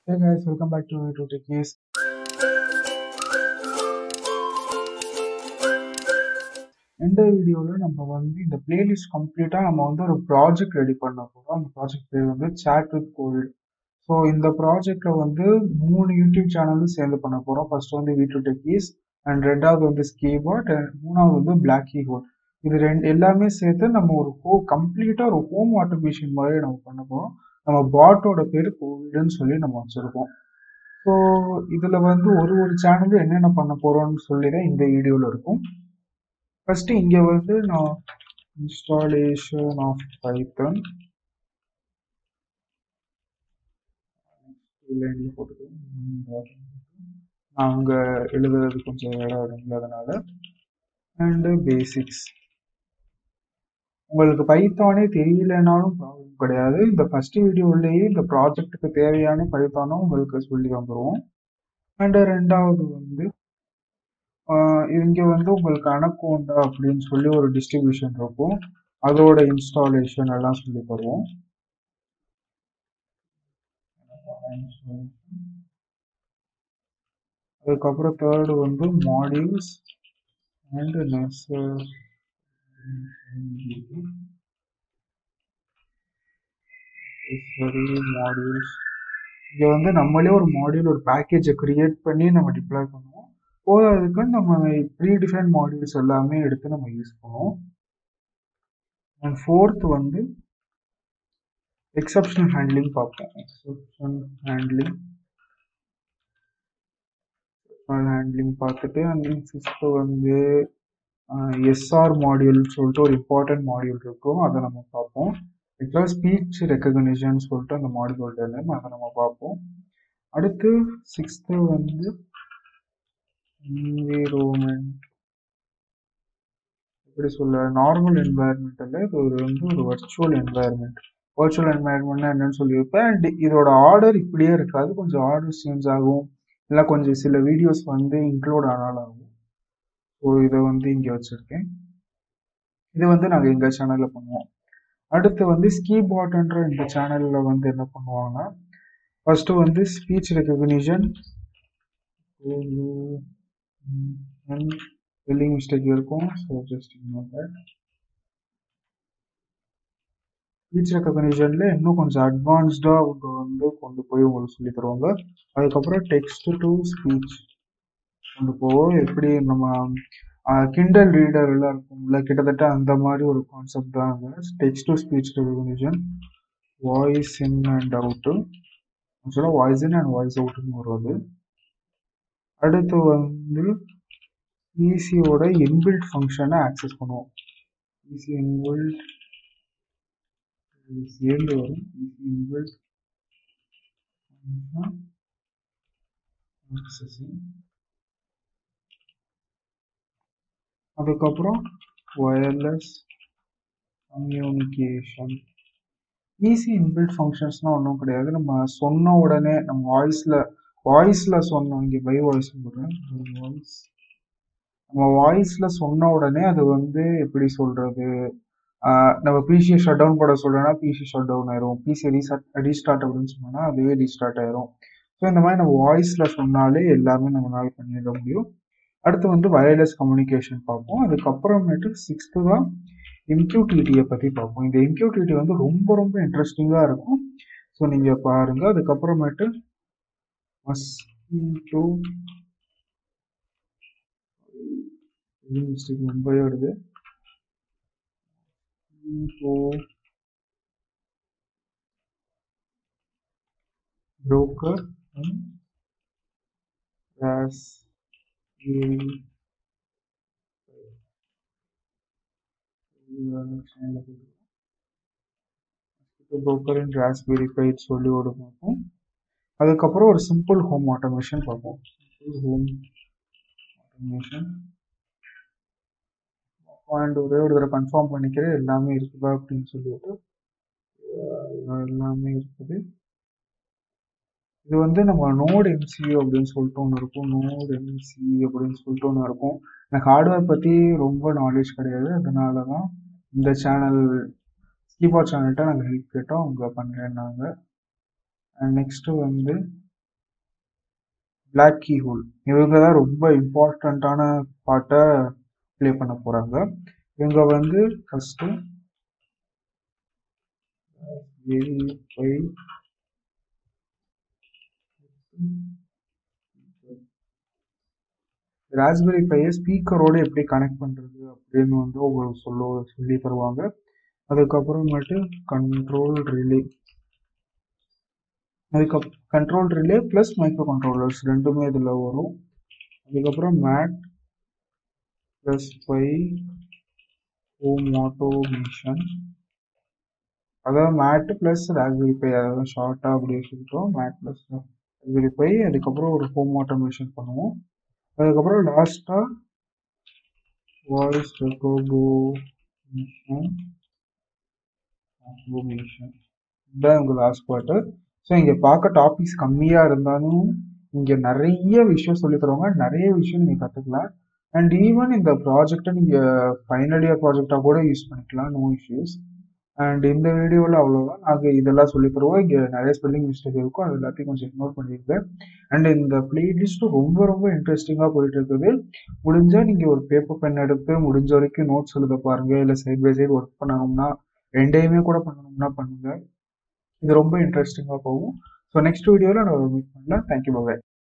Hey guys, welcome back to to Techies. இந்த வீடியோவில் நம்ம வந்து இந்த பிளேலிஸ்ட் கம்ப்ளீட்டாக நம்ம வந்து ஒரு ப்ராஜெக்ட் ரெடி பண்ண போகிறோம் அந்த ப்ராஜெக்ட் பேர் வந்து சேட் வித் கோல்டு ஸோ இந்த ப்ராஜெக்டில் வந்து மூணு யூடியூப் சேனலும் சேர்ந்து பண்ண போகிறோம் ஃபர்ஸ்ட் வந்து வீட்டு டெக்கீஸ் அண்ட் ரெண்டாவது வந்து ஸ்கீபாட் அண்ட் மூணாவது வந்து பிளாக் கீபோர்ட் இது ரெண்டு எல்லாமே சேர்த்து நம்ம ஒரு ஹோ கம்ப்ளீட்டாக ஒரு ஹோம் ஆட்டோமேஷன் மாதிரி நம்ம பண்ண போகிறோம் நம்ம பாட்டோட பேர் கோவிடுன்னு சொல்லி நம்ம வச்சுருக்கோம் ஸோ இதில் வந்து ஒரு ஒரு சேனலும் என்னென்ன பண்ண போகிறோம்னு சொல்லி தான் இந்த வீடியோவில் இருக்கும் ஃபர்ஸ்ட் இங்க வந்து நான் இன்ஸ்டாலேஷன் ஆஃப் பைத்தன் லைன்ல போட்டுக்கிறேன் அங்க எழுதுறது கொஞ்சம் இடம் இடங்கள் அதனால அண்டு பேசிக்ஸ் உங்களுக்கு பைத்தானே தெரியலனாலும் ப்ராப்ளம் கிடையாது இந்த ஃபர்ஸ்ட் வீடியோலயே இந்த ப்ராஜெக்ட்டுக்கு தேவையான பைத்தானும் உங்களுக்கு சொல்லி வந்துருவோம் அண்ட் ரெண்டாவது வந்து இங்கே வந்து உங்களுக்கு அனக்கோண்டா அப்படின்னு சொல்லி ஒரு டிஸ்ட்ரிபியூஷன் இருக்கும் அதோட இன்ஸ்டாலேஷன் எல்லாம் சொல்லி தருவோம் அதுக்கப்புறம் தேர்டு வந்து மாடியூல்ஸ் அண்ட் நெசர் மாடியூல்ஸ் இங்கே வந்து நம்மளே ஒரு மாடியூல் ஒரு பேக்கேஜை கிரியேட் பண்ணி நம்ம டிப்ளாய் பண்ணுவோம் போகிறதுக்கு நம்ம ப்ரீ டிஃபைன் மாடியூல்ஸ் எல்லாமே எடுத்து நம்ம யூஸ் பண்ணுவோம் அண்ட் ஃபோர்த் வந்து எக்ஸப்ஷனல் ஹேண்ட்லிங் பார்ப்போம் எக்ஸப்ஷன் ஹேண்ட்லிங் ஹேண்ட்லிங் பார்த்துட்டு அண்ட் ஃபிஃப்த்து வந்து எஸ்ஆர் மாடியூல் சொல்லிட்டு ஒரு இம்பார்ட்டன்ட் மாடியூல் இருக்கும் அதை நம்ம பார்ப்போம் ஆக்சுவலாக ஸ்பீச் ரெக்கக்னிஷன் சொல்லிட்டு அந்த மாடியூல் நேம் அதை நம்ம பார்ப்போம் அடுத்து சிக்ஸ்த்து வந்து என்விரோன்மெண்ட் எப்படி சொல்ல நார்மல் என்வாயர்மெண்ட் இல்லை இது ஒரு வந்து ஒரு வர்ச்சுவல் என்வாயர்மெண்ட் வர்ச்சுவல் என்வாயர்மெண்ட்னா என்னன்னு சொல்லியிருப்பேன் அண்ட் இதோட ஆர்டர் இப்படியே இருக்காது கொஞ்சம் ஆர்டர் சேஞ்ச் ஆகும் இல்லை கொஞ்சம் சில வீடியோஸ் வந்து இன்க்ளூட் ஆனாலும் ஆகும் ஸோ இதை வந்து இங்கே வச்சுருக்கேன் இது வந்து நாங்கள் எங்கள் சேனலில் பண்ணுவோம் அடுத்து வந்து ஸ்கீ பாட்ன்ற இந்த சேனலில் வந்து என்ன பண்ணுவாங்கன்னா ஃபஸ்ட்டு வந்து ஸ்பீச் ரெக்கக்னிஷன் ஸ்பெல்லிங் மிஸ்டேக் இருக்கும் so just ignore that speech ரெக்கக்னிஷனில் இன்னும் கொஞ்சம் அட்வான்ஸ்டாக அவங்க வந்து கொண்டு போய் உங்களுக்கு சொல்லி தருவாங்க அதுக்கப்புறம் டெக்ஸ்ட் டு ஸ்பீச் கொண்டு போவோம் எப்படி நம்ம கிண்டல் ரீடர் எல்லாம் இருக்கும்ல கிட்டத்தட்ட அந்த மாதிரி ஒரு கான்செப்ட் தான் text to speech recognition voice in and out ஆக்சுவலாக வாய்ஸ் இன் அண்ட் வாய்ஸ் அவுட்னு வருவது அடுத்து வந்து ஈசியோட இன்பில்ட் ஃபங்க்ஷனை ஆக்சஸ் பண்ணுவோம் ஈசி இன்பில்ட் சேர்ந்து வரும் ஈசி இன்பில்ட் ஆக்சஸிங் அதுக்கப்புறம் ஒயர்லெஸ் கம்யூனிகேஷன் ஈஸி இன்பில்ட் ஃபங்க்ஷன்ஸ்னால் ஒன்றும் கிடையாது நம்ம சொன்ன உடனே நம்ம வாய்ஸில் வாய்ஸில் சொன்னோம் இங்கே பை வாய்ஸ் போடுறேன் வாய்ஸ் நம்ம வாய்ஸில் சொன்ன உடனே அது வந்து எப்படி சொல்கிறது நம்ம பிசி ஷட் டவுன் போட சொல்கிறோன்னா பிசி ஷட் டவுன் ஆயிரும் பிசி ரீஸ்டார்ட் ரீஸ்டார்ட் அப்படின்னு சொன்னோன்னா அதுவே ரீஸ்டார்ட் ஆயிரும் ஸோ இந்த மாதிரி நம்ம வாய்ஸில் சொன்னாலே எல்லாமே நம்மளால பண்ணிட முடியும் அடுத்து வந்து வயர்லெஸ் கம்யூனிகேஷன் பார்ப்போம் அதுக்கப்புறமேட்டு சிக்ஸ்த்து தான் எம்கியூடிடியை பற்றி பார்ப்போம் இந்த எம்கியூடிடி வந்து ரொம்ப ரொம்ப இன்ட்ரெஸ்டிங்காக இருக்கும் ஸோ நீங்கள் பாருங்கள் அதுக்கப்புறமேட்டு மஸ்கிட்டோ மிஸ்டேக் ரொம்பவே வருது broker and raspberry broker and raspberry pi சொல்லி ஒரு பார்ப்போம் அதுக்கப்புறம் ஒரு சிம்பிள் ஹோம் ஆட்டோமேஷன் பார்ப்போம் சிம்பிள் ஹோம் ஆட்டோமேஷன் பாயிண்ட் ஒரே ஒரு தடவை கன்ஃபார்ம் பண்ணிக்கிறேன் எல்லாமே இருக்குதா அப்படின்னு சொல்லிட்டு எல்லாமே இருக்குது இது வந்து நம்ம நோட் எம்சி அப்படின்னு சொல்லிட்டு ஒன்று இருக்கும் நோட் எம்சி அப்படின்னு சொல்லிட்டு ஒன்று இருக்கும் எனக்கு ஹார்ட்வேர் பற்றி ரொம்ப நாலேஜ் கிடையாது அதனால தான் இந்த சேனல் கீபோர்ட் சேனல்கிட்ட நாங்கள் ஹெல்ப் கேட்டோம் அவங்க பண்ணுறேன்னாங்க அண்ட் நெக்ஸ்ட்டு வந்து பிளாக் கீ ஹோல் இவங்க தான் ரொம்ப இம்பார்ட்டண்ட்டான பார்ட்டை ப்ளே பண்ண போகிறாங்க இவங்க வந்து ஃபஸ்ட்டு ராஸ்பெரி பையை ஸ்பீக்கரோடு எப்படி கனெக்ட் பண்ணுறது அப்படின்னு வந்து உங்களுக்கு சொல்ல சொல்லி தருவாங்க அதுக்கப்புறமேட்டு கண்ட்ரோல் ரிலே அதுக்கப் control relay plus micro controllers ரெண்டுமே இதில் வரும் அதுக்கப்புறம் மேட் ப்ளஸ் பை ஹோம் ஆட்டோமேஷன் அதாவது மேட் ப்ளஸ் ராஸ்பெரி பை அதாவது ஷார்ட்டாக அப்படியே சொல்லிட்டோம் மேட் ப்ளஸ் ராஸ்பெரி பை அதுக்கப்புறம் ஒரு ஹோம் ஆட்டோமேஷன் பண்ணுவோம் அதுக்கப்புறம் லாஸ்ட்டாக வாய்ஸ் ரெக்கோபோமேஷன் ஆட்டோமேஷன் இதுதான் உங்கள் லாஸ்ட் பார்ட்டு ஸோ இங்கே பார்க்க டாபிக்ஸ் கம்மியாக இருந்தாலும் இங்கே நிறைய விஷயம் சொல்லி தருவாங்க நிறைய விஷயம் நீங்கள் கற்றுக்கலாம் அண்ட் ஈவன் இந்த ப்ராஜெக்டை நீங்கள் ஃபைனல் இயர் ப்ராஜெக்டாக கூட யூஸ் பண்ணிக்கலாம் நோ இஷ்யூஸ் அண்ட் இந்த வீடியோவில் அவ்வளோதான் நாங்கள் இதெல்லாம் சொல்லி தருவோம் இங்கே நிறைய ஸ்பெல்லிங் மிஸ்டேக் இருக்கும் அது எல்லாத்தையும் கொஞ்சம் இக்னோர் பண்ணியிருக்கேன் அண்ட் இந்த பிளேலிஸ்ட்டும் ரொம்ப ரொம்ப இன்ட்ரெஸ்டிங்காக போயிட்டு இருக்குது முடிஞ்சால் நீங்கள் ஒரு பேப்பர் பென் எடுத்து முடிஞ்ச வரைக்கும் நோட்ஸ் எழுத பாருங்கள் இல்லை சைட் பை சைடு ஒர்க் பண்ணணும்னா ரெண்டையுமே கூட பண்ணணும்னா பண்ணுங்கள் இது ரொம்ப இன்ட்ரெஸ்டிங்காக போகும் ஸோ நெக்ஸ்ட் வீடியோவில் நான் மீட் பண்ணலாம் தேங்க்யூ பாய்